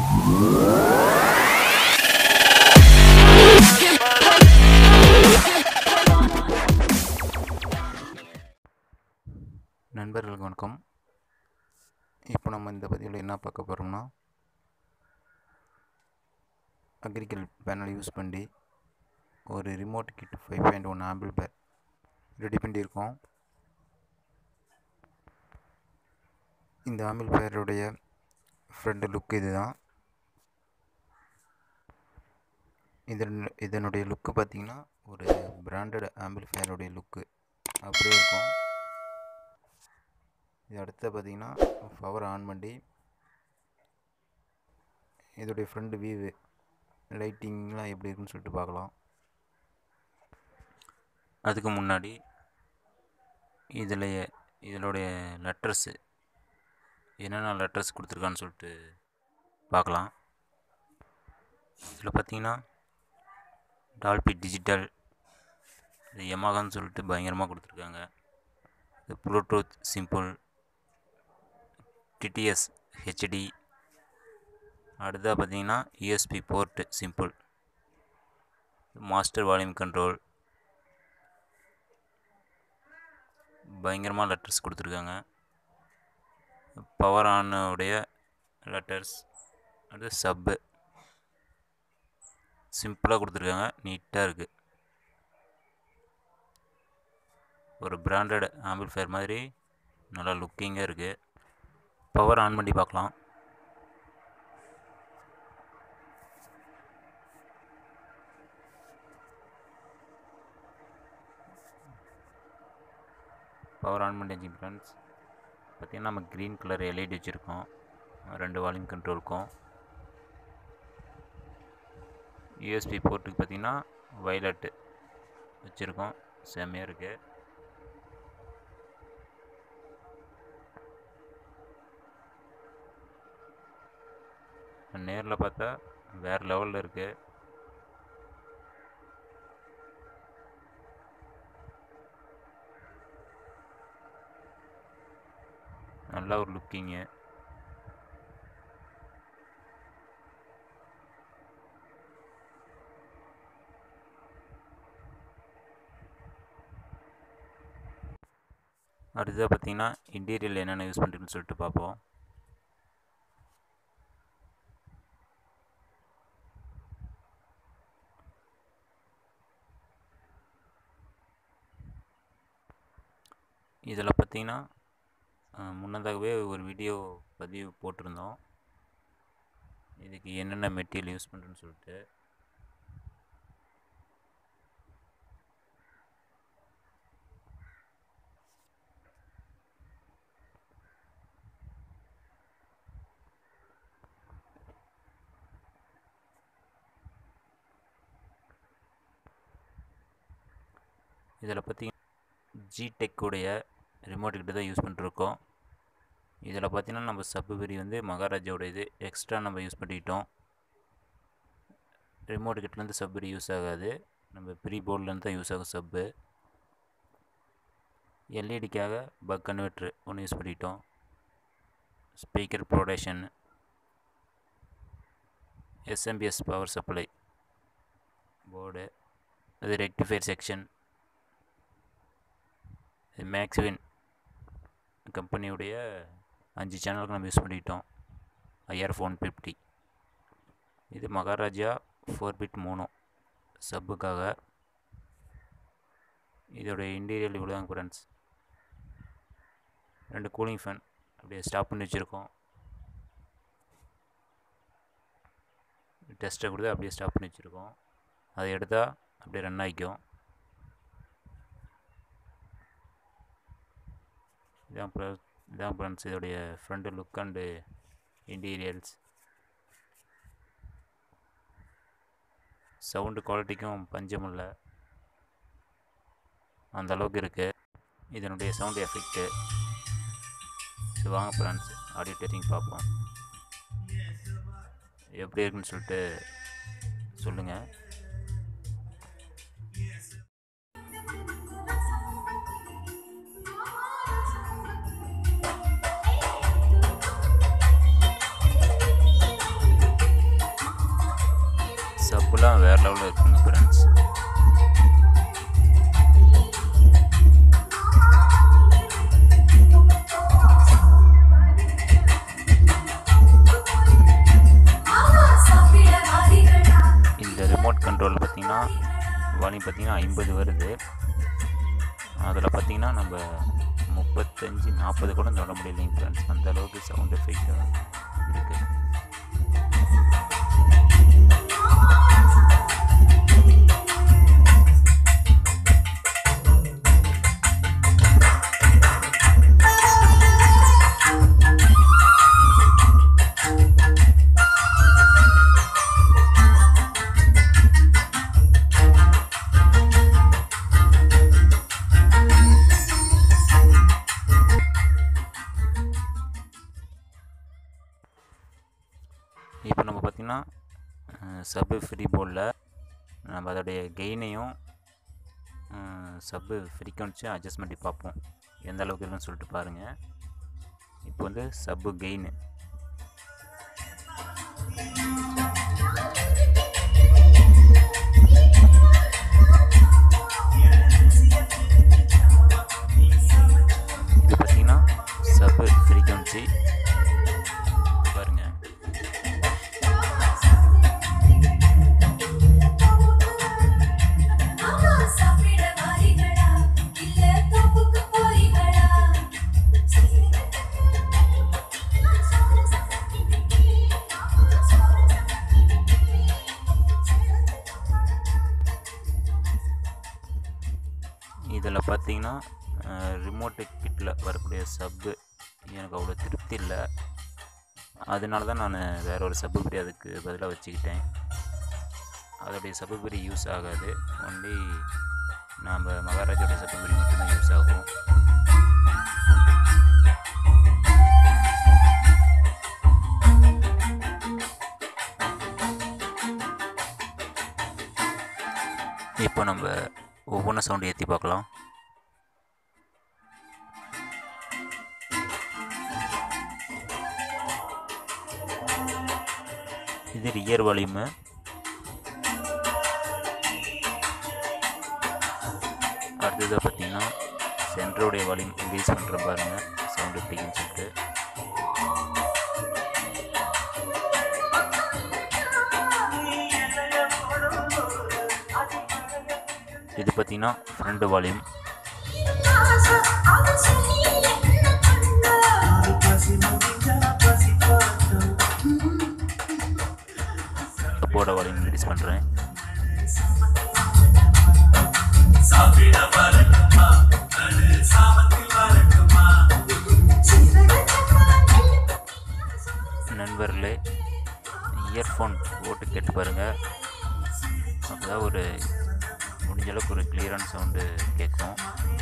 நண்பர்களுக்கு வணக்கம் இப்போ நம்ம இந்த பதிவில் என்ன பார்க்க போகிறோம்னா அக்ரிகல் பேனல் யூஸ் பண்ணி ஒரு remote kit five point one ஆம்பிள் பேர் ரெடி பண்ணியிருக்கோம் இந்த ஆம்பிள் பேருடைய ஃப்ரண்ட் லுக் இதுதான் இதன் இதனுடைய லுக்கு பார்த்தீங்கன்னா ஒரு பிராண்டட் ஆம்பிள்ஃபயருடைய லுக்கு அப்படியே இருக்கும் இது அடுத்து பார்த்தீங்கன்னா பவர் ஆன் பண்ணி இதோடைய ஃப்ரண்ட் வியூவு லைட்டிங்லாம் எப்படி இருக்குன்னு சொல்லிட்டு பார்க்கலாம் அதுக்கு முன்னாடி இதில் இதனுடைய லெட்டர்ஸு என்னென்ன லெட்டர்ஸ் கொடுத்துருக்கான்னு சொல்லிட்டு பார்க்கலாம் இதில் பார்த்தீங்கன்னா டால்பி டிஜிட்டல் இது எமாகான்னு சொல்லிட்டு பயங்கரமாக கொடுத்துருக்காங்க இது ப்ளூடூத் சிம்பிள் டிடிஎஸ் ஹெச்டி அடுத்ததாக பார்த்தீங்கன்னா USB port simple master volume control பயங்கரமாக லெட்டர்ஸ் கொடுத்துருக்காங்க பவர் ஆனுடைய லெட்டர்ஸ் அடுத்து சப்பு சிம்பிளாக கொடுத்துருக்காங்க நீட்டாக இருக்குது ஒரு பிராண்டட் ஆம்பிள்ஃபயர் மாதிரி நல்லா லுக்கிங்காக இருக்குது பவர் ஆன் பண்ணி பார்க்கலாம் பவர் ஆன் பண்ணியாச்சு ஃப்ரெண்ட்ஸ் பார்த்திங்கன்னா நம்ம க்ரீன் கலர் எல்இடி வச்சுருக்கோம் ரெண்டு வால்யூம் கண்ட்ரோலுக்கும் யூஎஸ்பி போர்ட்டுக்கு பார்த்திங்கன்னா வைலட்டு வச்சுருக்கோம் செம்மையாக இருக்குது நேரில் பார்த்தா வேறு லெவலில் இருக்குது நல்ல ஒரு லுக்கிங்கு அடுத்ததாக பார்த்தீங்கன்னா இன்டீரியல் என்னென்ன யூஸ் பண்ணுறதுன்னு சொல்லிட்டு பார்ப்போம் இதில் பார்த்தீங்கன்னா முன்னதாகவே ஒரு வீடியோ பதிவு போட்டிருந்தோம் இதுக்கு என்னென்ன மெட்டீரியல் யூஸ் பண்ணுறேன்னு சொல்லிட்டு இதில் பார்த்தீங்கன்னா ஜிடெக்குடைய ரிமோட் கிட்ட தான் யூஸ் பண்ணிருக்கோம் இதில் பார்த்தீங்கன்னா நம்ம சப்பு பெரி வந்து மகாராஜாவோட இது எக்ஸ்ட்ரா நம்ம யூஸ் பண்ணிக்கிட்டோம் ரிமோட் கிட்டலேருந்து சப் பெரி யூஸ் ஆகாது நம்ம ப்ரீ போர்ட்லேருந்து தான் யூஸ் ஆகும் சப்பு எல்இடிக்காக பக் கன்வெர்ட்ரு ஒன்று யூஸ் பண்ணிக்கிட்டோம் speaker protection SMPS power supply board அது ரெக்டிஃபையர் செக்ஷன் மேக்ஸ்வின் கம்பெனியுடைய அஞ்சு சேனலுக்கு நம்ம யூஸ் பண்ணிக்கிட்டோம் ஐஆர் ஃபோன் ஃபிஃப்டி இது மகாராஜா ஃபோர் பிட் மூணு சப்புக்காக இதோடைய இன்டீரியல் இவ்வளோ தான் ஃப்ரெண்ட்ஸ் ரெண்டு கூலிங் ஃபேன் அப்படியே ஸ்டாப் பண்ணி வச்சுருக்கோம் டெஸ்ட்டை கொடுத்து அப்படியே ஸ்டாப் பண்ணி வச்சுருக்கோம் அதை எடுத்தால் அப்படியே ரன் ஆகிக்கும் இதான் இதான் ஃப்ரெண்ட்ஸ் இதோடைய front look and interiors sound குவாலிட்டிக்கும் பஞ்சம் இல்லை அந்த அளவுக்கு இருக்குது இதனுடைய சவுண்ட் எஃபெக்ட்டு சரி வாங்க ஃப்ரெண்ட்ஸ் ஆடியோ டெஸ்டிங் பார்ப்போம் எப்படி இருக்குன்னு சொல்லிட்டு சொல்லுங்கள் Hey! வேறு லெவலில் இருக்குங்க ஃப்ரெண்ட்ஸ் இந்த ரிமோட் கண்ட்ரோல் பார்த்தீங்கன்னா வால்யூம் பார்த்தீங்கன்னா ஐம்பது வருது அதில் பார்த்தீங்கன்னா நம்ம முப்பத்தஞ்சு நாற்பது கூட தொட முடியலைங்க ஃப்ரெண்ட்ஸ் அந்த அளவுக்கு சவுண்ட் எஃபெக்ட் இருக்குது இப்போ நம்ம பார்த்திங்கன்னா சப்பு ஃப்ரீ போர்டில் நம்ம அதோடைய கெயினையும் சப்பு ஃப்ரீக்வன்சியும் அட்ஜஸ்ட் பண்ணி பார்ப்போம் எந்த அளவுக்கு இருக்குன்னு சொல்லிட்டு பாருங்கள் இப்போ வந்து சப்பு கெயின் இது பார்த்தீங்கன்னா சப்பு ஃப்ரீக்வன்சி பாருங்கள் இதில் பார்த்தீங்கன்னா ரிமோட்டு கிட்டில் வரக்கூடிய சப்பு எனக்கு அவ்வளோ திருப்தி இல்லை அதனால தான் நான் வேற ஒரு சப்பு பிரி அதுக்கு பதிலாக வச்சுக்கிட்டேன் அதோடைய சப்பு பிரி யூஸ் ஆகாது ஒன்லி நாம் மகாராஜோடைய சப்பு பிரி மட்டும்தான் யூஸ் ஆகும் இப்போ நம்ம ஒவ்வொன்றும் சவுண்டு ஏற்றி பார்க்கலாம் இது ரியர் வால்யூமு அடுத்ததாக பார்த்தீங்கன்னா சென்டருடைய வால்யூம் இன்க்ரீஸ் பண்ணுற பாருங்க சவுண்டு எப்படின்னு சொல்லிட்டு இது பார்த்தீங்கன்னா ஃப்ரண்ட் வால்யூம் சப்போட வால்யூம் இன்க்ரீஸ் பண்ணுறேன் நண்பர்களே இயர்ஃபோன் போட்டு கேட்டு பாருங்கள் அப்போதான் ஒரு முடிஞ்ச அளவுக்கு ஒரு கிளியரான சவுண்டு கேட்கும்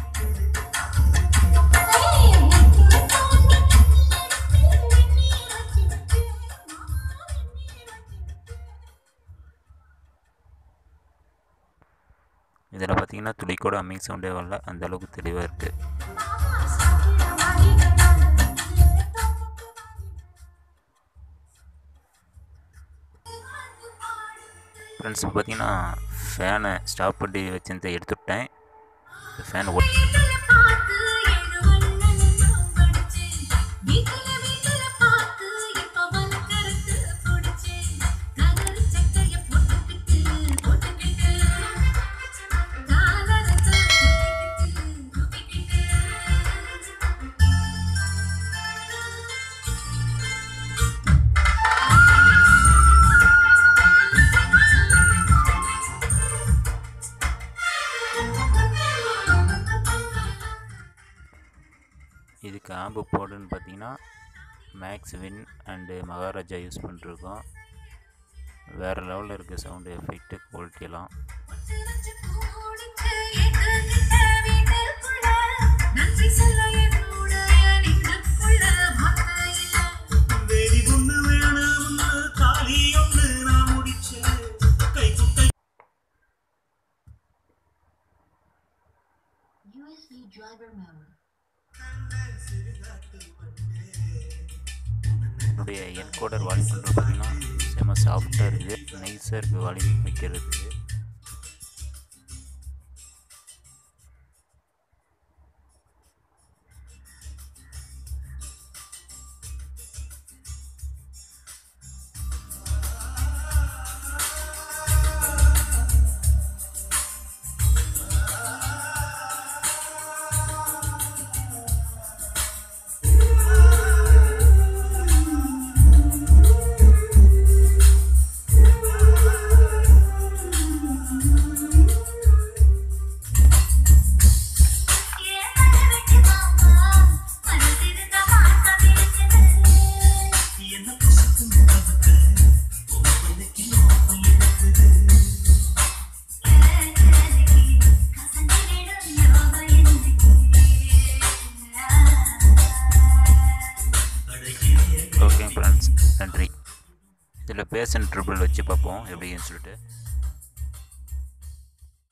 இதில் பார்த்தீங்கன்னா துளி கூட அம்மிங் சவுண்டே வரல அந்த அளவுக்கு தெளிவாக இருக்குது ஃப்ரெண்ட்ஸ் இப்போ பார்த்தீங்கன்னா ஃபேனை ஸ்டாப் பண்ணி வச்சிருந்து எடுத்துவிட்டேன் ஃபேன் ஓட் இதுக்கு ஆம்பு போர்டுன்னு பார்த்தீங்கன்னா Maxwin and Maharaja use பண்ணிருக்கோம் வேறு லெவலில் இருக்குது சவுண்டு எஃபெக்ட்டு குவாலிட்டியெல்லாம் நன்றி சொல்ல என்னுடைய நெஞ்சுக்குள்ள வார்த்தை இல்லை. வெறி ஒண்ணு வேணும்னு தாலி ஒண்ணு நான் முடிச்சேன் கை குட்டை USB driver mode. என்னுடைய என்கோடர் வால்யூம் கண்ட்ரோல் பார்த்தீங்கன்னா செம்ம சாஃப்டாக இருக்குது நைஸாக இருக்குது வலி வைக்கிறதுக்கு ஏன் மனவிட்டு மாமா மனதிருந்த மாசம் இருக்குது என்ன பசுக்கும் உறவுக்கு உன் பிள்ளைக்கு நோக்கம் இருக்குது அழகிய ஓகே ஃப்ரெண்ட்ஸ் நன்றி இதில் பேசன் ட்ரிபிள் வச்சு பார்ப்போம் எப்படின்னு சொல்லிட்டு